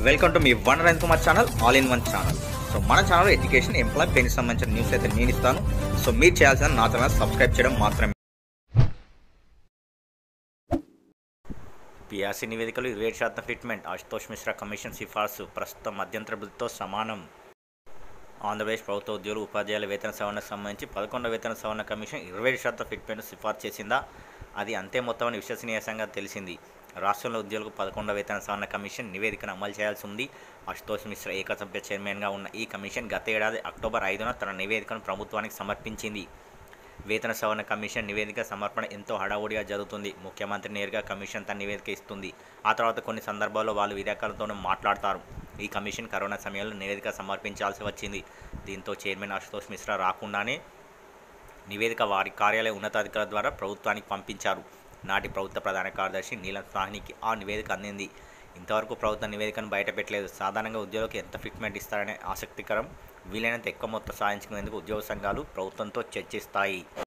welcome to మీ one rain Kumar channel all in one channel so మన channel education ఎంప్లాయ్ పెన్కి సంబంధించిన న్యూస్ అయితే నేను ఇస్తాను సో మీరు చేయాల్సిన నా ఛానల్ సబ్స్క్రైబ్ చేయడం మాత్రమే పిఆర్సీ నివేదికలు ఇరవై ఏడు శాతం ఫిట్మెంట్ అశుతోష్ మిశ్రా కమిషన్ సిఫార్సు ప్రస్తుతం మధ్యంతర బృతితో సమానం ఆంధ్రప్రదేశ్ ప్రభుత్వ ఉద్యోగులు ఉపాధ్యాయుల వేతన సవరణకు సంబంధించి పదకొండవ వేతన సవరణ కమిషన్ ఇరవై ఏడు శాతం ఫిట్మెంట్ సిఫార్సు చేసిందా అది అంతే మొత్తమని విశ్వసనీయంగా తెలిసింది రాష్ట్రంలో ఉద్యోగులకు పదకొండవ వేతన సవరణ కమిషన్ నివేదికను అమలు చేయాల్సి ఉంది అశుతోష్ మిశ్రా ఏకసభ్య చైర్మన్గా ఉన్న ఈ కమిషన్ గత ఏడాది అక్టోబర్ ఐదున తన నివేదికను ప్రభుత్వానికి సమర్పించింది వేతన సవరణ కమిషన్ నివేదిక సమర్పణ ఎంతో హడావుడిగా జరుగుతుంది ముఖ్యమంత్రి నేరుగా కమిషన్ తన నివేదిక ఇస్తుంది ఆ తర్వాత కొన్ని సందర్భాల్లో వాళ్ళు విలేకరులతోనూ మాట్లాడతారు ఈ కమిషన్ కరోనా సమయంలో నివేదిక సమర్పించాల్సి వచ్చింది దీంతో చైర్మన్ అశుతోష్ మిశ్రా రాకుండానే నివేదిక వారి కార్యాలయ ఉన్నతాధికారుల ద్వారా ప్రభుత్వానికి పంపించారు నాటి ప్రభుత్వ ప్రధాన కార్యదర్శి నీలం సాహ్నికి ఆ నివేదిక అందింది ఇంతవరకు ప్రభుత్వ నివేదికను బయటపెట్టలేదు సాధారణంగా ఉద్యోగులకు ఎంత ఫిట్మెంట్ ఇస్తారనే ఆసక్తికరం వీలైనంత ఎక్కువ మొత్తం సాధించుకునేందుకు ఉద్యోగ సంఘాలు ప్రభుత్వంతో చర్చిస్తాయి